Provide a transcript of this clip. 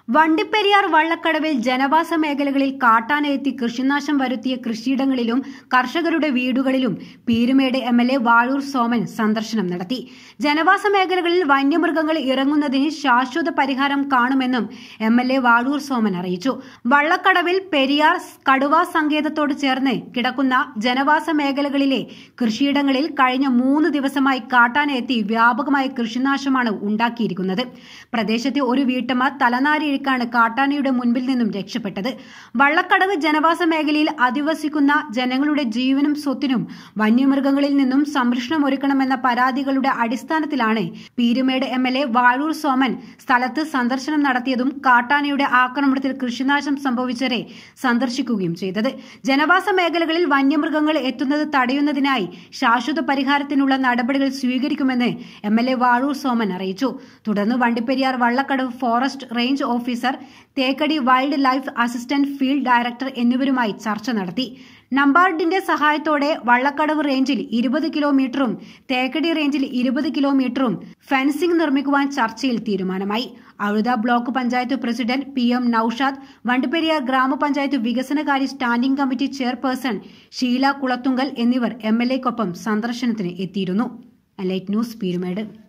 വണ്ടിപ്പെരിയാർ വള്ളക്കടവിൽ ജനവാസ മേഖലകളിൽ കാട്ടാനയെത്തി കൃഷിനാശം വരുത്തിയ കൃഷിയിടങ്ങളിലും കർഷകരുടെ വീടുകളിലും Peerumedu M L A Vazhoor Soman സന്ദർശനം നടത്തി ജനവാസ മേഖലകളിൽ വന്യമൃഗങ്ങൾ ഇറങ്ങുന്നതിന് ശാശ്വത പരിഹാരം കാണുമെന്നും M L A Vazhoor Soman അറിയിച്ചു വള്ളക്കടവിൽ പെരിയാർ കടുവ സങ്കേതത്തോട് ചേർന്ന് കിടക്കുന്ന ജനവാസ മേഖലകളിലെ കൃഷിയിടങ്ങളിൽ കഴിഞ്ഞ മൂന്ന് ദിവസമായി കാട്ടാന എത്തി വ്യാപകമായ കൃഷിനാശമാണ് ഉണ്ടാക്കിയിരിക്കുന്നത് പ്രദേശത്തെ ഒരു വീട്ടമ്മ തലനാരിഴക്കാണ് കാട്ടാനയുടെ മുൻപിൽ നിന്നും രക്ഷപ്പെട്ടത് വള്ളക്കടവ് ജനവാസ മേഖലയിൽ അധിവസിക്കുന്ന ജനങ്ങളുടെ ജീവനും സ്വത്തിനും വന്യമൃഗങ്ങളിൽ നിന്നും സംരക്ഷണം ഒരുക്കണമെന്ന പരാതികളുടെ അടിസ്ഥാനത്തിലാണ് Peerumedu M L A Vazhoor Soman സ്ഥലത്ത് സന്ദർശനം നടത്തിയതും കാട്ടാനയുടെ ആക്രമണത്തിൽ കൃഷിനാശം സംഭവിച്ചവരെ സന്ദർശിക്കുകയും ചെയ്തത് ജനവാസ മേഖലകളിൽ വന്യമൃഗങ്ങൾ എത്തുന്നത് തടയുന്നതിനായി ശാശ്വത പരിഹാരത്തിനുള്ള നടപടികൾ സ്വീകരിക്കുമെന്ന് M L A Vazhoor Soman അറിയിച്ചു തുടർന്ന് Vandiperiyar Vallakkadavu forest range officer Thekkady wildlife assistant field director എന്നിവരുമായി ചർച്ച നടത്തി നമ്പാർഡിന്റെ സഹായത്തോടെ വള്ളക്കടവ് റേഞ്ചിൽ ഇരുപത് കിലോമീറ്ററും തേക്കടി റേഞ്ചിൽ ഇരുപത് കിലോമീറ്ററും ഫെൻസിംഗ് നിർമ്മിക്കുവാൻ ചർച്ചയിൽ തീരുമാനമായി Azhutha block panchayat president P M Noushad Vandiperiyar ഗ്രാമപഞ്ചായത്ത് വികസനകാര്യ standing committee chairperson Sheela Kulathunkal എന്നിവർ എം എൽ എക്കൊപ്പം സന്ദർശനത്തിന് എത്തിയിരുന്നു ലൈറ്റ് ന്യൂസ് പീരുമേട്